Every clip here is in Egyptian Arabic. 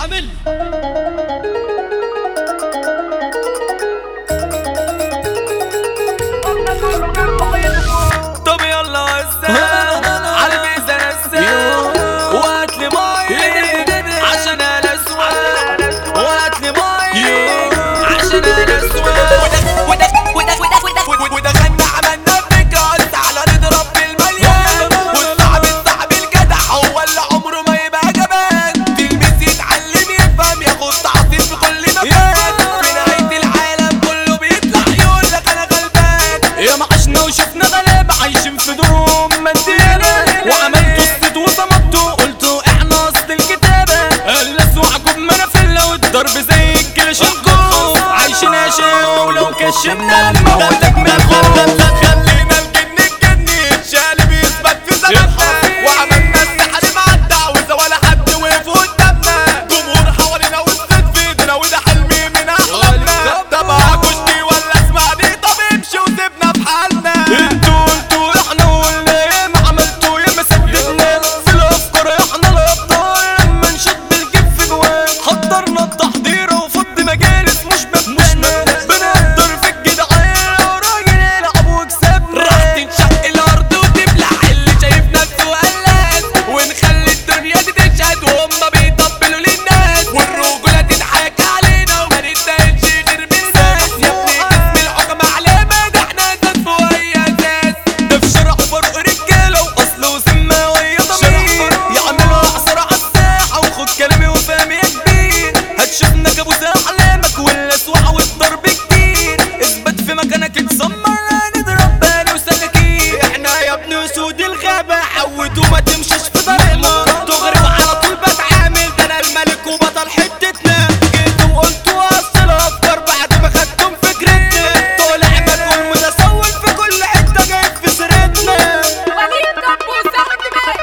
تسعة ملي طب يلا وسع على الميزان الساعة وهات لي مي عشان انا اسود وهات لي مي عشان انا اسود ودخلنا عملنا فكرة تعالى نضرب بالمليان والصعب الصعب الجدع هو اللي عمره ما يبقى جبان تلميذ يتعلم يفهم ياخد تعطيل في كل مكان في نهاية العالم كله بيطلع يقول لك انا غلبان يا ما عشنا وشفنا غلابة عايشين في دروم مادية وعملتوا الصيد وصمتوا قلتوا احنا اصل الكتابة قلس وعجوب منافلة والضرب زي الكلاشينكوف عايشين عشان ولو كشمنا موتك من الخوف خلينا الجن الجني شالب يثبت في زماننا وعملنا السحر مع الدعوة ولا حد وقف قدامنا جمهور حوالينا والصيد في ايدنا وده حلمي من احلامنا طب عكشتي ولا اسمعني طب امشي وسيبنا في حالنا انتوا انتوا احنا قلنا يا ما عملتوا يا ما سددنا في الافكار احنا الابطال لما نشد الجف جوان حضرنا التحضير وفض مجالس مش مبنى بنقدر في الجدعان وراجل يلعب وكسبنا راح تنشق الارض وتبلع اللي شايف نفسه قلقان ونخلي الدنيا دي تشهد وهم بيطبلوا للناس والرجوله تضحك علينا وما نستاهلش غير بالناس يا ابني اسم الحكم علامه ده احنا اساس فوق اي اساس ده في شرع فرق رجاله واصل وسمه وهي ضمير يعملوا عصر على الساحه وخد كلامي وفهم يا كبير هتشوفنا كابوس احلامك والاسوع والضرب كتير اثبت في مكانك اتسمر هنضرب بالي وسكاكين احنا يا ابني اسود الغابه حود وما تمشيش في طريقنا تغرب على طول بتعامل ده انا الملك وبطل حتتنا جيتوا وقلتوا اصل افكار بعد ما خدتم فكرتنا طالع مجنون متسول في كل حته جايب في سيرتنا وليد كبوس ساعد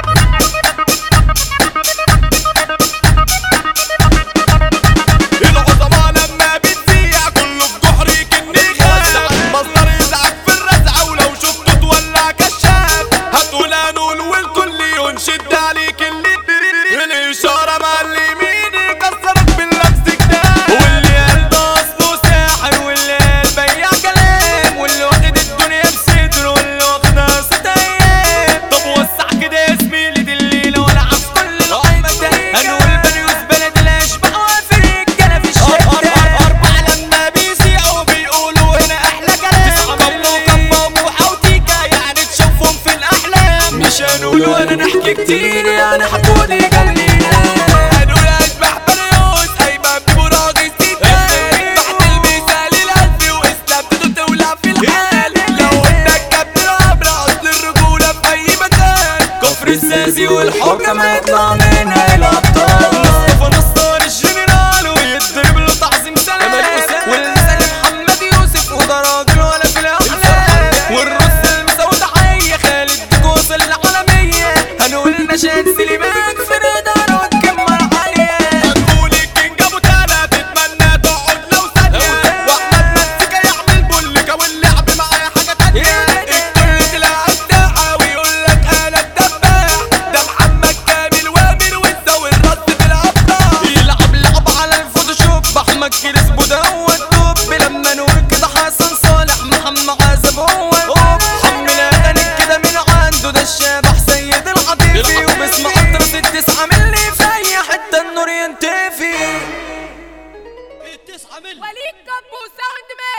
العظماء لما بتسيع كله في جحر كني خاف مصدر يزعج في الرزعة ولو شفته تولع كشاف هتقول هنقول والكل ينشد عليك اللي الإشارة مع اليمين يكسرك باللمس كتاب واللي قال ده أصله ساحر واللي قال بياع كلام واللي واخد الدنيا بصدره واللي واخدها ست أيام طب وسع كده اسمي لدليلة ولا عف كل العمة هنقول بنيوس بلد الأشباح وفريق كان في الشتاء أربعة لما بيسيعوا بيقولوا هنا أحلى كلام كمو كمو موحة وتيكا يعني تشوفهم في الأحلام مش هنقول ولا نحكي كتير يعني حكوني قليلا هنقول أشباح بنيوس أيمن براغي ستات بعد المثال الألفي وإسلام تدو تولع في الحال لو إنك كابتن عمرو أصل الرجولة في أي مكان كفر الساسي والحكم هيطلع منها الأبطال مصطفى نصار الجنرال ويضرب له تعظيم سلام والمثال محمد يوسف وده راجل ولا في الأحلام والرص المسود حي خالد جوز العالمية هنقول نشاد سليمان في رضا والكمة العالية هنقول الكينج أبو تالا تتمنى تقعد لو ثانية وأحمد مسكة يعمل بولكة واللعب معاه حاجة تانية الكل تلاقي الساعة ويقول لك أنا الدباح ده محمد كامل وامر وانسى والرد في الأبطال يلعب لعب على الفوتوشوب أحمد كريسبو ده هو التوب لما نقول كده حسن صالح محمد عازب هو التوب حمل أغاني كده من عنده ده الشبح سيد العاطفي وباسم أطرف التسعة ملي في أي حتة النور ينتفي التسعة ملي وليد كبوس ساعد